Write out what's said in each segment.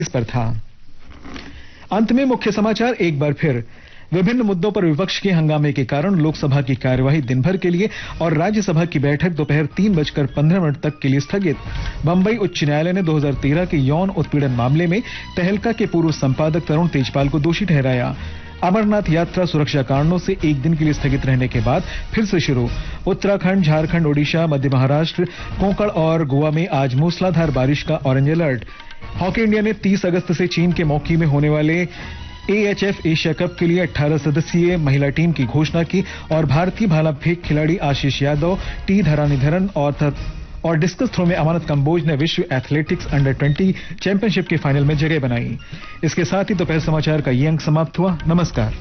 इस पर था अंत में मुख्य समाचार एक बार फिर विभिन्न मुद्दों पर विपक्ष के हंगामे के कारण लोकसभा की कार्यवाही दिन भर के लिए और राज्यसभा की बैठक दोपहर तीन बजकर पंद्रह मिनट तक के लिए स्थगित बंबई उच्च न्यायालय ने 2013 के यौन उत्पीड़न मामले में तहलका के पूर्व संपादक तरुण तेजपाल को दोषी ठहराया अमरनाथ यात्रा सुरक्षा कारणों से एक दिन के लिए स्थगित रहने के बाद फिर से शुरू उत्तराखंड झारखंड ओडिशा मध्य महाराष्ट्र कोंकण और गोवा में आज मूसलाधार बारिश का ऑरेंज अलर्ट हॉकी इंडिया ने 30 अगस्त से चीन के मौकी में होने वाले एएचएफ एशिया कप के लिए 18 सदस्यीय महिला टीम की घोषणा की और भारतीय भाला फेंक खिलाड़ी आशीष यादव टी धरानीधरन और और डिस्कस थ्रो में अमानत कंबोज ने विश्व एथलेटिक्स अंडर 20 चैंपियनशिप के फाइनल में जगह बनाई इसके साथ ही दोपहर समाचार का ये अंक समाप्त हुआ नमस्कार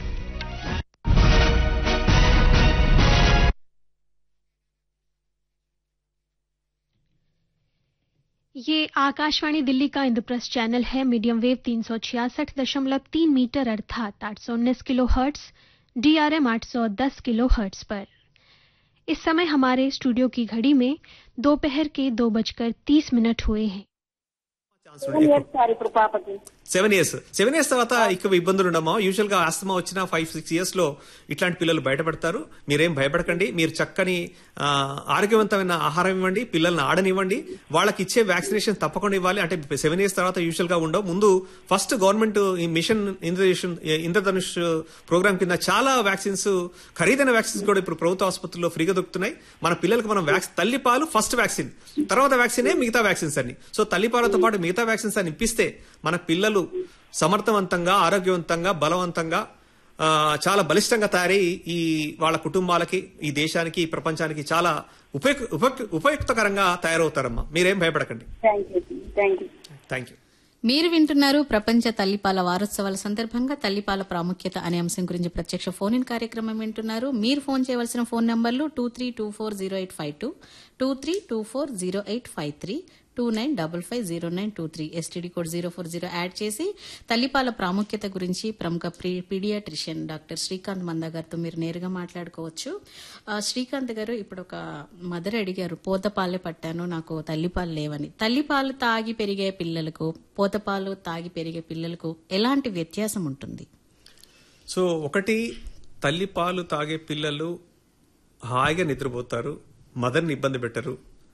ये आकाशवाणी दिल्ली का इंद्रप्रस्थ चैनल है मीडियम वेव तीन सौ छियासठ दशमलव तीन मीटर अर्थात आठ सौ उन्नीस किलो हर्ट्स डीआरएम आठ सौ दस किलो हर्ट्स पर इस समय हमारे स्टूडियो की घड़ी में दोपहर के दो बजकर तीस मिनट हुए हैं సెవెన్ ఇయర్స్ సార్ ఇప్పుడు పాపకి సెవెన్ ఇయర్స్ సెవెన్ ఇయర్స్ తర్వాత ఎక్కువ ఇబ్బందులు ఉండమా యూజువల్ గా ఆస్తమా వచ్చిన ఫైవ్ సిక్స్ ఇయర్స్ లో ఇట్లాంటి పిల్లలు బయటపడతారు మీరేం భయపడకండి మీరు చక్కని ఆ, ఆరోగ్యవంతమైన ఆహారం ఇవ్వండి పిల్లల్ని ఆడనివ్వండి వాళ్ళకి ఇచ్చే వ్యాక్సినేషన్ తప్పకుండా ఇవ్వాలి అంటే సెవెన్ ఇయర్స్ తర్వాత యూజువల్ గా ఉండవు ముందు ఫస్ట్ గవర్నమెంట్ ఈ మిషన్ ఇంద్రధనుష్ ఇంద్రధనుష్ ప్రోగ్రామ్ కింద చాలా వ్యాక్సిన్స్ ఖరీదైన వ్యాక్సిన్స్ కూడా ఇప్పుడు ప్రభుత్వ ఆసుపత్రుల్లో ఫ్రీగా దొరుకుతున్నాయి మన పిల్లలకు మనం వ్యాక్సిన్ తల్లిపాలు ఫస్ట్ వ్యాక్సిన్ తర్వాత వ్యాక్సినే మిగతా వ్యాక్సిన్స్ అన్ని సో తల్లిపాలతో పాటు మిగతా వ్యాక్సిన్స్ అని ఇప్పిస్తే మన పిల్లలు సమర్థవంతంగా ఆరోగ్యవంతంగా బలవంతంగా ఆ, చాలా బలిష్టంగా తయారై ఈ వాళ్ళ కుటుంబాలకి ఈ దేశానికి ఈ ప్రపంచానికి చాలా ఉపయోగ ఉపయోగ- ఉపయుక్తకరంగా తయారవుతారమ్మా మీరేం భయపడకండి thank you thank you thank you మీరు వింటున్నారు ప్రపంచ తల్లిపాల వారోత్సవాల సందర్భంగా తల్లిపాల ప్రాముఖ్యత అనే అంశం గురించి ప్రత్యక్ష ఫోన్ ఇన్ కార్యక్రమం వింటున్నారు మీరు ఫోన్ చేయవలసిన ఫోన్ నంబర్లు two three two four zero eight five two two three two four zero eight five three two nine double five zero nine two three STD code zero four zero add చేసి తల్లిపాల ప్రాముఖ్యత గురించి ప్రముఖ pre- paediatrician doctor Srikanth మంద గారితో మీరు నేరుగా మాట్లాడుకోవచ్చు ఆ, శ్రీకాంత్ గారు ఇప్పుడు ఒక మదర్ అడిగారు పోతపాలే పట్టాను నాకు తల్లిపాలు లేవని తల్లిపాలు తాగి పెరిగే పిల్లలకు పోతపాలు తాగి పెరిగే పిల్లలకు ఎలాంటి వ్యత్యాసం ఉంటుంది సో ఒకటి తల్లి పాలు తాగే పిల్లలు హాయిగా నిద్రపోతారు మదర్ని ఇబ్బంది పెట్టరు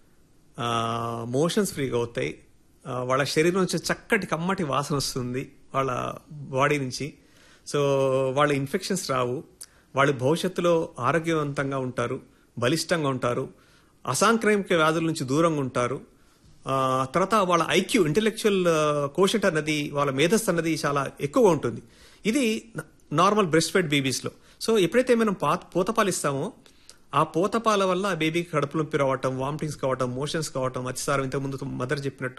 మోషన్స్ ఫ్రీగా అవుతాయి ఆ, వాళ్ళ శరీరం నుంచి చక్కటి కమ్మటి వాసన వస్తుంది వాళ్ళ బాడీ నుంచి సో వాళ్ళ ఇన్ఫెక్షన్స్ రావు వాళ్ళు భవిష్యత్తులో ఆరోగ్యవంతంగా ఉంటారు బలిష్టంగా ఉంటారు అసాంక్రమిక వ్యాధుల నుంచి దూరంగా ఉంటారు ఆ, తర్వాత వాళ్ళ ఐక్యూ ఇంటెలెక్చువల్ కోషంట్ అన్నది వాళ్ళ మేధస్సు అన్నది చాలా ఎక్కువగా ఉంటుంది ఇది నార్మల్ బ్రెస్ట్ ఫెడ్ బేబీస్ లో సో ఎప్పుడైతే మనం పా పూతపాలు ఇస్తామో ఆ పూతపాల వల్ల ఆ బేబీకి కడుపు నొప్పి రావటం వామిటింగ్స్ కావటం మోషన్స్ కావటం అతిసారం ఇంతకుముందు మదర్ చెప్పినట్టు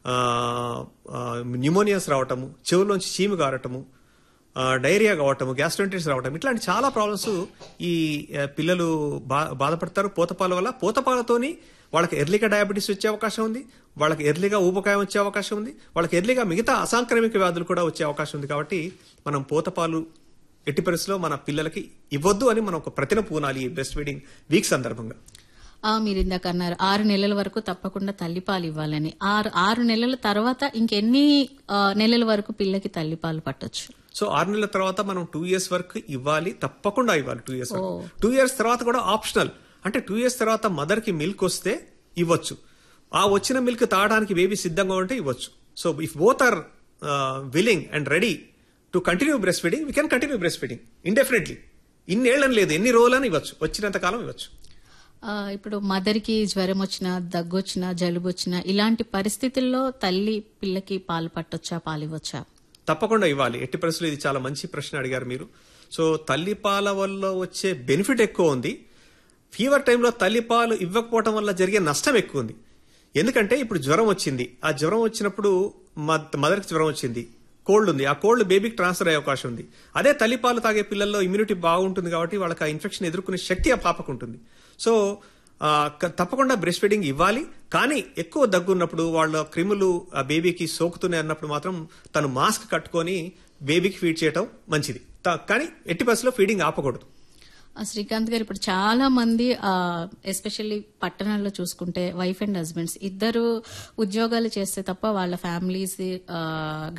న్యూమోనియాస్ రావటము చెవులోంచి చీము గారటము ఆ, డైరియా కావటము గ్యాస్ట్రైటిస్ రావటం ఇట్లాంటి చాలా ప్రాబ్లమ్స్ ఈ ఆ, పిల్లలు బా బాధపడతారు పూతపాల వల్ల పూతపాలతోని వాళ్ళకి ఎర్లీగా డయాబెటీస్ వచ్చే అవకాశం ఉంది వాళ్ళకి ఎర్లీగా ఊబకాయం వచ్చే అవకాశం ఉంది వాళ్ళకి ఎర్లీగా మిగతా అసాంక్రమిక వ్యాధులు కూడా వచ్చే అవకాశం ఉంది కాబట్టి మనం పూతపాలు ఎట్టి పరిస్థితిలో మన పిల్లలకి ఇవ్వద్దు అని మనం ఒక ప్రతిన పూనాలి ఈ బ్రెస్ట్ ఫీడింగ్ వీక్ సందర్భంగా ఆ, మీరు ఇందాక అన్నారు ఆరు నెలల వరకు తప్పకుండా తల్లిపాలు ఇవ్వాలని ఆరు ఆరు నెలల తర్వాత ఇంకెన్ని ఆ, నెలల వరకు పిల్లకి తల్లిపాలు పట్టొచ్చు సో ఆరు నెలల తర్వాత మనం టూ ఇయర్స్ వరకు ఇవ్వాలి తప్పకుండా ఇవ్వాలి టూ ఇయర్స్ వరకు టూ ఇయర్స్ తర్వాత కూడా ఆప్షనల్ అంటే టూ ఇయర్స్ తర్వాత మదర్ కి మిల్క్ వస్తే ఇవ్వచ్చు ఆ వచ్చిన మిల్క్ తాగడానికి బేబీ సిద్ధంగా ఉంటే ఇవ్వచ్చు so if both are willing and ready to continue breast feeding we can continue breast feeding indefinitely ఇన్నేళ్ళని లేదు ఎన్ని రోజులని ఇవ్వచ్చు వచ్చినంత కాలం ఇవ్వచ్చు ఆ, ఇప్పుడు మదర్కి జ్వరం వచ్చినా దగ్గు వచ్చినా జలుబు వచ్చినా ఇలాంటి పరిస్థితుల్లో తల్లి పిల్లకి పాలు పట్టొచ్చా పాలు ఇవ్వచ్చా తప్పకుండా ఇవ్వాలి ఎట్టి పరిస్థితులు ఇది చాలా మంచి ప్రశ్న అడిగారు మీరు సో తల్లిపాల వల్ల వచ్చే బెనిఫిట్ ఎక్కువ ఉంది ఫీవర్ టైంలో తల్లిపాలు ఇవ్వకపోవటం వల్ల జరిగే నష్టం ఎక్కువ ఉంది ఎందుకంటే ఇప్పుడు జ్వరం వచ్చింది ఆ జ్వరం వచ్చినప్పుడు మదర్కి జ్వరం వచ్చింది కోల్డ్ ఉంది ఆ కోల్డ్ బేబీకి ట్రాన్స్ఫర్ అయ్యే అవకాశం ఉంది అదే తల్లిపాలు తాగే పిల్లల్లో ఇమ్యూనిటీ బాగుంటుంది కాబట్టి వాళ్ళకి ఆ ఇన్ఫెక్షన్ ఎదుర్కొనే శక్తి ఆ పాపకు ఉంటుంది సో ఆ, క- తప్పకుండా బ్రెస్ట్ ఫీడింగ్ ఇవ్వాలి కానీ ఎక్కువ దగ్గు ఉన్నప్పుడు వాళ్ళ క్రిములు ఆ బేబీకి సోకుతున్నాయి అన్నప్పుడు మాత్రం తను మాస్క్ కట్టుకొని బేబీకి ఫీడ్ చేయటం మంచిది త- కానీ ఎట్టి పరిస్థితిలో ఫీడింగ్ ఆపకూడదు ఆ, ఆ, శ్రీకాంత్ గారు ఇప్పుడు చాలా మంది ఎస్పెషల్లీ పట్టణాల్లో చూసుకుంటే వైఫ్ అండ్ హస్బెండ్స్ ఇద్దరు ఉద్యోగాలు చేస్తే తప్ప వాళ్ళ ఫ్యామిలీస్